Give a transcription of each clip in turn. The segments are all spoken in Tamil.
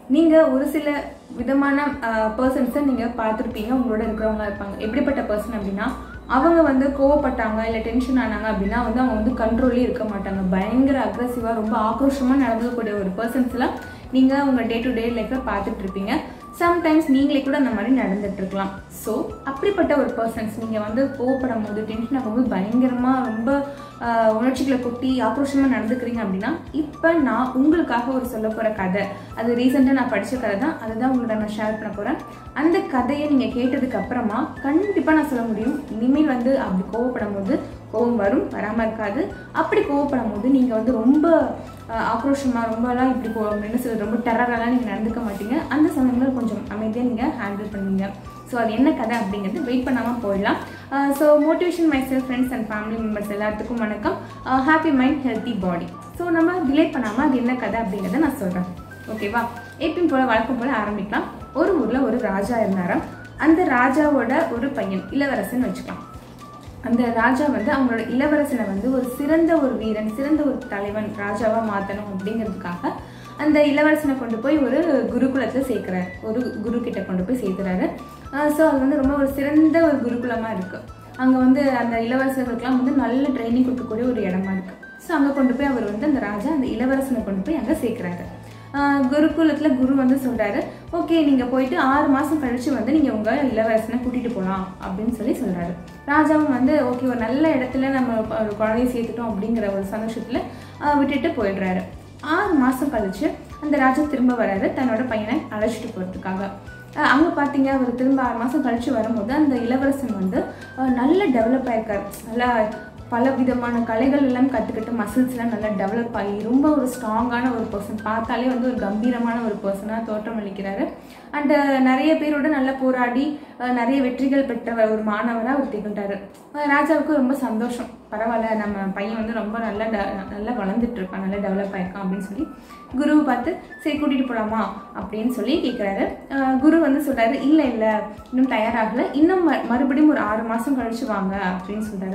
நீங்கள் ஒரு சில விதமான பர்சன்ஸை நீங்கள் பார்த்துருப்பீங்க உங்களோட இருக்கிறவங்களா இருப்பாங்க எப்படிப்பட்ட பர்சன் அப்படின்னா அவங்க வந்து கோவப்பட்டாங்க இல்லை டென்ஷன் ஆனாங்க அப்படின்னா வந்து அவங்க வந்து கண்ட்ரோல்லே இருக்க மாட்டாங்க பயங்கர அக்ரஸிவாக ரொம்ப ஆக்ரோஷமாக நடந்துக்கக்கூடிய ஒரு பர்சன்ஸ்லாம் நீங்கள் உங்கள் டே டு டே லைஃப்பில் பார்த்துட்டு இருப்பீங்க சம்டைம்ஸ் நீங்களே கூட அந்த மாதிரி நடந்துட்டு இருக்கலாம் ஸோ அப்படிப்பட்ட ஒரு பர்சன்ஸ் நீங்கள் வந்து கோவப்படும் போது டென்ஷன் ஆகும்போது பயங்கரமாக ரொம்ப ஆஹ், உணர்ச்சிகளை கொட்டி ஆக்ரோஷமாக நடந்துக்கிறீங்க அப்படின்னா இப்போ நான் உங்களுக்காக ஒரு சொல்ல போகிற கதை அது ரீசெண்டாக நான் படித்த கதை தான் அதுதான் உங்கள்கிட்ட நான் ஷேர் பண்ண போகிறேன் அந்த கதையை நீங்கள் கேட்டதுக்கு அப்புறமா கண்டிப்பாக நான் சொல்ல முடியும் இனிமேல் வந்து அப்படி கோவப்படும் போது கோவம் வரும் வராமல் இருக்காது அப்படி கோவப்படும் போது நீங்கள் வந்து ரொம்ப ஆஹ், ஆக்ரோஷமா ரொம்பலாம் இப்படி கோ- என்ன சொல்றது ரொம்ப டெரரெல்லாம் நீங்கள் நடந்துக்க மாட்டீங்க அந்த சமயங்களில் கொஞ்சம் அமைதியாக நீங்கள் ஹேண்டில் பண்ணுவீங்க ஸோ அது என்ன கதை அப்படிங்கிறது வெயிட் பண்ணாமல் போயிடலாம் so motivation myself friends and family members எல்லாத்துக்கும் வணக்கம் happy mind healthy body so நம்ம டிலே பண்ணாமல் அது என்ன கதை அப்படிங்கிறத நான் சொல்கிறேன் ஓகேவா எப்பயும் போல் வழக்கம் போல் ஆரம்பிக்கலாம் ஒரு ஊரில் ஒரு ராஜா இருந்தாராம் அந்த ராஜாவோட ஒரு பையன் இளவரசன் வச்சுக்கலாம் அந்த ராஜா வந்து அவங்களோட இளவரசனை வந்து ஒரு சிறந்த ஒரு வீரன் சிறந்த ஒரு தலைவன் ராஜாவா மாத்தணும் அப்படிங்கிறதுக்காக அந்த இளவரசனை கொண்டு போய் ஒரு குருகுலத்தில் சேர்க்குறாரு ஒரு குரு கிட்ட கொண்டு போய் சேர்க்குறாரு ஸோ அது வந்து ரொம்ப ஒரு சிறந்த ஒரு குருகுலமாக இருக்கு அங்கே வந்து அந்த இளவரசர்களுக்கெல்லாம் வந்து நல்ல ட்ரைனிங் கொடுக்கக்கூடிய ஒரு இடமா இருக்கு ஸோ அங்கே கொண்டு போய் அவர் வந்து அந்த ராஜா அந்த இளவரசனை கொண்டு போய் அங்கே சேர்க்குறாரு ஆஹ் குருகுலத்தில் குரு வந்து சொல்கிறாரு ஓகே நீங்கள் போயிட்டு ஆறு மாதம் கழித்து வந்து நீங்கள் உங்கள் இளவரசனை கூட்டிகிட்டு போகலாம் அப்படின்னு சொல்லி சொல்கிறாரு ராஜாவும் வந்து ஓகே ஒரு நல்ல இடத்துல நம்ம ஒரு குழந்தைய சேர்த்துட்டோம் அப்படிங்கிற ஒரு சந்தோஷத்தில் விட்டுட்டு போயிடுறாரு ஆறு மாதம் கழிச்சு அந்த ராஜா திரும்ப வராரு தன்னோட பையனை அழைச்சிட்டு போகிறதுக்காக அங்கே பார்த்தீங்க அவர் திரும்ப ஆறு மாதம் கழிச்சு வரும்போது அந்த இளவரசன் வந்து ஆஹ் நல்ல டெவலப் ஆயிருக்காரு நல்லா பல விதமான கலைகள் எல்லாம் கற்றுக்கிட்டு மசில்ஸ்லாம் நல்லா டெவலப் ஆகி ரொம்ப ஒரு ஸ்ட்ராங்கான ஒரு பர்சன் பார்த்தாலே வந்து ஒரு கம்பீரமான ஒரு பர்சனாக தோற்றம் அளிக்கிறாரு அண்டு நிறைய பேரோட நல்லா போராடி அஹ், நிறைய வெற்றிகள் பெற்ற ஒரு மாணவராக அவர் திகழ்ந்தாரு அஹ், ராஜாவுக்கு ரொம்ப சந்தோஷம் பரவாயில்ல நம்ம பையன் வந்து ரொம்ப நல்லா de- நல்லா வளர்ந்துட்டு இருக்கான் நல்லா டெவலப் ஆயிருக்கான் அப்படின்னு சொல்லி குருவை பார்த்து சரி கூட்டிகிட்டு போகலாமா அப்படின்னு சொல்லி கேட்குறாரு குரு வந்து சொல்கிறாரு இல்லை இல்லை இன்னும் தயாராகலை இன்னும் ம- மறுபடியும் ஒரு ஆறு மாதம் கழிச்சு வாங்க அப்படின்னு சொல்கிறாரு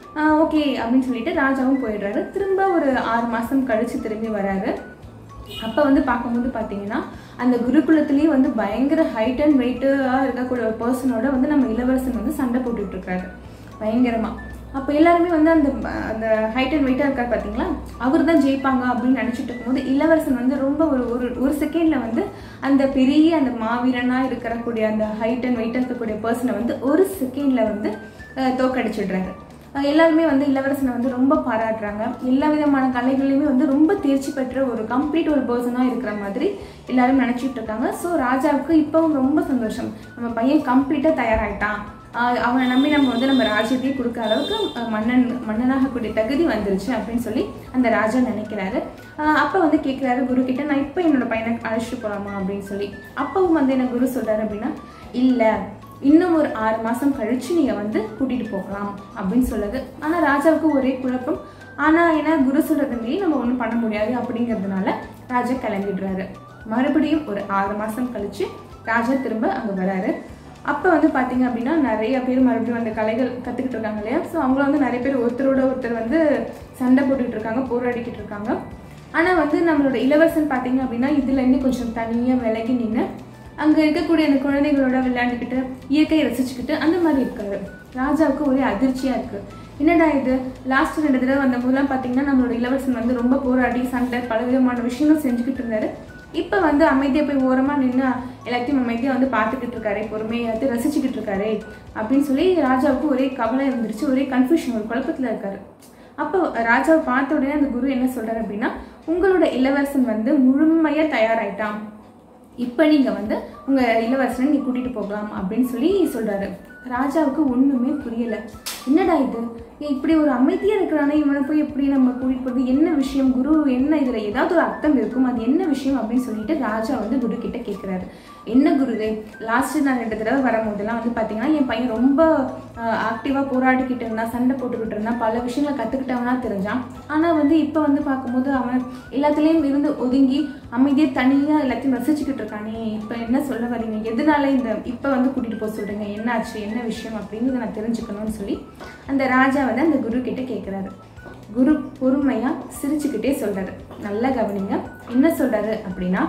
ஓகே அப்படின்னு சொல்லிட்டு ராஜாவும் போயிடுறாரு திரும்ப ஒரு ஆறு மாதம் கழிச்சு திரும்பி வராரு அப்போ வந்து பார்க்கும்போது பார்த்தீங்கன்னா அந்த குருகுலத்திலேயே வந்து பயங்கர ஹைட் அண்ட் வெயிட்டாக இருக்கக்கூடிய ஒரு பர்சனோட வந்து நம்ம இளவரசன் வந்து சண்டை போட்டுட்டு இருக்காரு பயங்கரமாக அப்போ எல்லாருமே வந்து அந்த அந்த ஹைட் அண்ட் வெயிட்டாக இருக்கார் பார்த்தீங்களா அவர் தான் ஜெயிப்பாங்க அப்படின்னு நினச்சிட்டு இருக்கும்போது இளவரசன் வந்து ரொம்ப ஒரு ஒரு ஒரு செகண்டில் வந்து அந்த பெரிய அந்த மாவீரனாக இருக்கக்கூடிய அந்த ஹைட் அண்ட் வெயிட்டாக இருக்கக்கூடிய பர்சனை வந்து ஒரு செகண்டில் வந்து அஹ், தோக்கடிச்சிடுறாரு அஹ் எல்லாருமே வந்து இளவரசனை வந்து ரொம்ப பாராட்டுறாங்க எல்லா விதமான கலைகளையுமே வந்து ரொம்ப தேர்ச்சி பெற்ற ஒரு கம்ப்ளீட் ஒரு பர்சனாக இருக்கிற மாதிரி எல்லாரும் நினச்சிட்டு இருக்காங்க ஸோ ராஜாவுக்கு இப்போவும் ரொம்ப சந்தோஷம் நம்ம பையன் கம்ப்ளீட்டாக தயாராகிட்டான் ஆஹ் அவனை நம்பி நம்ம வந்து நம்ம ராஜ்யத்தையே கொடுக்க அளவுக்கு அஹ் மன்னன் மன்னனாகக்கூடிய தகுதி வந்துருச்சு அப்படின்னு சொல்லி அந்த ராஜா நினைக்கிறாரு ஆஹ் அப்போ வந்து கேட்குறாரு குரு கிட்ட நான் இப்போ என்னோட பையனை அழைச்சிட்டு போகலாமா அப்படின்னு சொல்லி அப்பவும் வந்து என்ன குரு சொல்றாரு அப்படின்னா இல்லை இன்னும் ஒரு ஆறு மாதம் கழிச்சு நீங்கள் வந்து கூட்டிகிட்டு போகலாம் அப்படின்னு சொல்லுது ஆனால் ராஜாவுக்கு ஒரே குழப்பம் ஆனால் ஏன்னா குரு சொல்கிறத மீறி நம்ம ஒன்றும் பண்ண முடியாது அப்படிங்கிறதுனால ராஜா கிளம்பிடுறாரு மறுபடியும் ஒரு ஆறு மாதம் கழிச்சு ராஜா திரும்ப அங்கே வராரு அப்போ வந்து பார்த்தீங்க அப்படின்னா நிறைய பேர் மறுபடியும் அந்த கலைகள் கற்றுக்கிட்டு இருக்காங்க இல்லையா ஸோ அவங்கள வந்து நிறைய பேர் ஒருத்தரோட ஒருத்தர் வந்து சண்டை போட்டுக்கிட்டு இருக்காங்க போராடிக்கிட்டு இருக்காங்க ஆனால் வந்து நம்மளோட இளவரசன் பார்த்தீங்க அப்படின்னா இதுலேருந்து கொஞ்சம் தனியாக விலகி நின்று அங்கே இருக்கக்கூடிய அந்த குழந்தைகளோட விளையாண்டுக்கிட்டு இயற்கையை ரசிச்சுக்கிட்டு அந்த மாதிரி இருக்காரு ராஜாவுக்கு ஒரே அதிர்ச்சியாக இருக்குது என்னடா இது லாஸ்ட் ரெண்டு தடவை வந்த போதெல்லாம் பார்த்தீங்கன்னா நம்மளோட இளவரசன் வந்து ரொம்ப போராடி சண்டை பல விதமான விஷயங்கள் செஞ்சுக்கிட்டு இருந்தாரு இப்போ வந்து அமைதியாக போய் ஓரமாக நின்று எல்லாத்தையும் அமைதியாக வந்து பார்த்துக்கிட்டு இருக்காரு பொறுமையாத்து ரசிச்சுக்கிட்டு இருக்காரு அப்படின்னு சொல்லி ராஜாவுக்கு ஒரே கவலை இருந்துருச்சு ஒரே கன்ஃபியூஷன் ஒரு குழப்பத்தில் இருக்காரு அப்போ ராஜாவை பார்த்த உடனே அந்த குரு என்ன சொல்றாரு அப்படின்னா உங்களோட இளவரசன் வந்து முழுமையாக தயாராயிட்டான் இப்போ நீங்கள் வந்து உங்கள் இளவரசனை நீங்கள் கூட்டிகிட்டு போகலாம் அப்படின்னு சொல்லி சொல்கிறாரு ராஜாவுக்கு ஒன்றுமே புரியலை என்னடா இது ஏன் இப்படி ஒரு அமைதியாக இருக்கிறானே இவனை போய் எப்படி நம்ம கூட்டிகிட்டு போகிறது என்ன விஷயம் குரு என்ன இதில் ஏதாவது ஒரு அர்த்தம் இருக்கும் அது என்ன விஷயம் அப்படின்னு சொல்லிட்டு ராஜா வந்து குரு கிட்ட கேட்குறாரு என்ன குருவே லாஸ்ட்டு நான் ரெண்டு தடவை வரும்போதெல்லாம் வந்து பார்த்தீங்கன்னா என் பையன் ரொம்ப ஆக்டிவாக போராடிக்கிட்டு இருந்தான் சண்டை போட்டுக்கிட்டு இருந்தான் பல விஷயங்களை கற்றுக்கிட்டவனா தெரிஞ்சான் ஆனால் வந்து இப்போ வந்து பார்க்கும்போது அவன் எல்லாத்துலேயும் இருந்து ஒதுங்கி அமைதியாக தனியாக எல்லாத்தையும் ரசிச்சுக்கிட்டு இருக்கானே இப்போ என்ன சொல்ல வரீங்க எதனால இந்த இப்போ வந்து கூட்டிகிட்டு போக சொல்கிறீங்க என்னாச்சு என்ன விஷயம் அப்படிங்கிறத நான் தெரிஞ்சுக்கணும்னு சொல்லி அந்த ராஜா வந்து அந்த குரு கிட்ட கேட்குறாரு குரு பொறுமையாக சிரிச்சுக்கிட்டே சொல்கிறாரு நல்லா கவனிங்க என்ன சொல்கிறாரு அப்படின்னா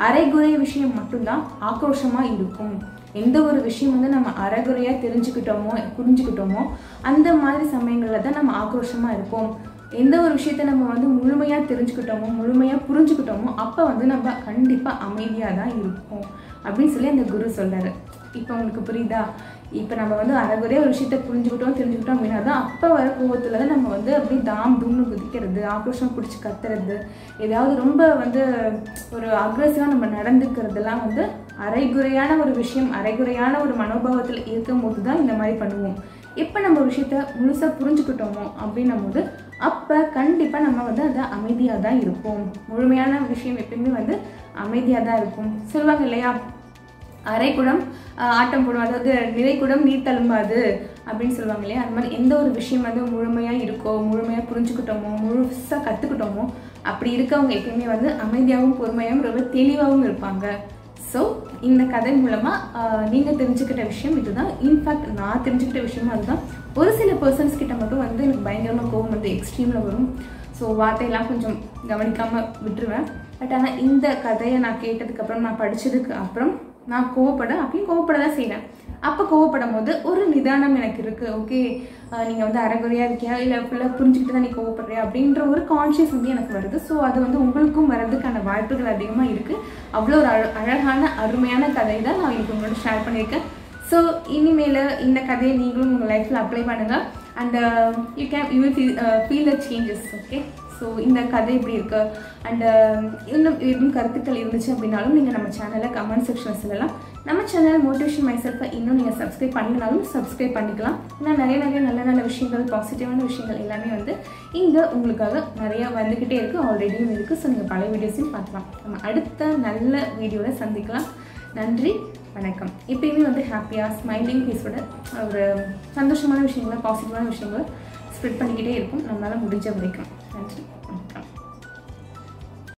அரைகுறை விஷயம் மட்டும்தான் ஆக்ரோஷமாக இருக்கும் எந்த ஒரு விஷயம் வந்து நம்ம அரைகுறையாக தெரிஞ்சுக்கிட்டோமோ புரிஞ்சுக்கிட்டோமோ அந்த மாதிரி சமயங்களில் தான் நம்ம ஆக்ரோஷமாக இருப்போம் எந்த ஒரு விஷயத்த நம்ம வந்து முழுமையாக தெரிஞ்சுக்கிட்டோமோ முழுமையாக புரிஞ்சுக்கிட்டோமோ அப்போ வந்து நம்ம கண்டிப்பாக அமைதியாக தான் இருப்போம் அப்படின்னு சொல்லி அந்த குரு சொல்றாரு இப்போ உங்களுக்கு புரியுதா இப்போ நம்ம வந்து அரைகுறையாக ஒரு விஷயத்த புரிஞ்சுக்கிட்டோம் தெரிஞ்சுக்கிட்டோம் அப்படின்னா தான் அப்போ வர கோவத்தில் தான் நம்ம வந்து அப்படியே தாம் தூம்னு குதிக்கிறது ஆக்ரோஷம் பிடிச்சி கத்துறது ஏதாவது ரொம்ப வந்து ஒரு அக்ரெசிவாக நம்ம நடந்துக்கிறதுலாம் வந்து அரைகுறையான ஒரு விஷயம் அரைகுறையான ஒரு மனோபாவத்தில் இருக்கும்போது தான் இந்த மாதிரி பண்ணுவோம் எப்போ நம்ம ஒரு விஷயத்த முழுசாக புரிஞ்சுக்கிட்டோமோ அப்படின்னும் போது அப்போ கண்டிப்பாக நம்ம வந்து அதை அமைதியாக தான் இருப்போம் முழுமையான விஷயம் எப்பயுமே வந்து அமைதியாக தான் இருக்கும் சொல்லுவாங்க இல்லையா அரைக்குடம் ஆஹ், ஆட்டம் போடும் அதாவது நிறைக்குடம் நீர் தழும்பாது அப்படின்னு சொல்லுவாங்க இல்லையா அந்த மாதிரி எந்த ஒரு விஷயம் வந்து முழுமையாக இருக்கோ முழுமையாக புரிஞ்சுக்கிட்டோமோ முழுசாக கற்றுக்கிட்டோமோ அப்படி இருக்கவங்க எப்பயுமே வந்து அமைதியாகவும் பொறுமையாகவும் ரொம்ப தெளிவாகவும் இருப்பாங்க ஸோ இந்த கதை மூலமாக நீங்கள் தெரிஞ்சுக்கிட்ட விஷயம் இதுதான் இன்ஃபேக்ட் நான் தெரிஞ்சுக்கிட்ட விஷயமும் அதுதான் ஒரு சில பர்சன்ஸ் கிட்ட மட்டும் வந்து எனக்கு பயங்கரமாக கோவம் வந்து எக்ஸ்ட்ரீமில் வரும் ஸோ வார்த்தையெல்லாம் கொஞ்சம் கவனிக்காமல் விட்டுருவேன் பட் ஆனால் இந்த கதையை நான் கேட்டதுக்கப்புறம் நான் படித்ததுக்கு அப்புறம் நான் கோவப்பட அப்பயும் கோவப்பட தான் செய்வேன் அப்போ கோவப்படும் போது ஒரு நிதானம் எனக்கு இருக்குது ஓகே நீங்கள் வந்து அரைகுறையாக இருக்கியா இல்லை ஃபுல்லாக புரிஞ்சுக்கிட்டு தான் நீ கோவப்படுறியா அப்படின்ற ஒரு கான்ஷியஸ் வந்து எனக்கு வருது ஸோ அது வந்து உங்களுக்கும் வர்றதுக்கான வாய்ப்புகள் அதிகமாக இருக்குது அவ்வளோ ஒரு அழ அழகான அருமையான கதை தான் நான் இன்னைக்கு உங்களோட ஷேர் பண்ணியிருக்கேன் ஸோ இனிமேல் இந்த கதையை நீங்களும் உங்கள் லைஃப்பில் அப்ளை பண்ணுங்கள் and you can you will feel feel the changes okay so இந்த கதை இப்படி இருக்கு அண்ட் இன்னும் எதுவும் கருத்துக்கள் இருந்துச்சு அப்படின்னாலும் நீங்கள் நம்ம சேனலில் கமெண்ட் செக்ஷனில் சொல்லலாம் நம்ம சேனல் மோட்டிவேஷன் மைசெல்ஃபை இன்னும் நீங்கள் சப்ஸ்கிரைப் பண்ணினாலும் சப்ஸ்கிரைப் பண்ணிக்கலாம் ஏன்னா நிறைய நிறைய நல்ல நல்ல விஷயங்கள் பாசிட்டிவான விஷயங்கள் எல்லாமே வந்து இங்கே உங்களுக்காக நிறைய வந்துக்கிட்டே இருக்குது ஆல்ரெடியும் இருக்குது ஸோ நீங்கள் பழைய வீடியோஸையும் பார்க்கலாம் நம்ம அடுத்த நல்ல வீடியோவில் சந்திக்கலாம் நன்றி வணக்கம் எப்பயுமே வந்து ஹாப்பியாக ஸ்மைலிங் ஃபேஸோட ஒரு சந்தோஷமான விஷயங்களை பாசிட்டிவான விஷயங்களை ஸ்ப்ரெட் பண்ணிக்கிட்டே இருக்கும் நம்மளால் முடிஞ்ச வரைக்கும் நன்றி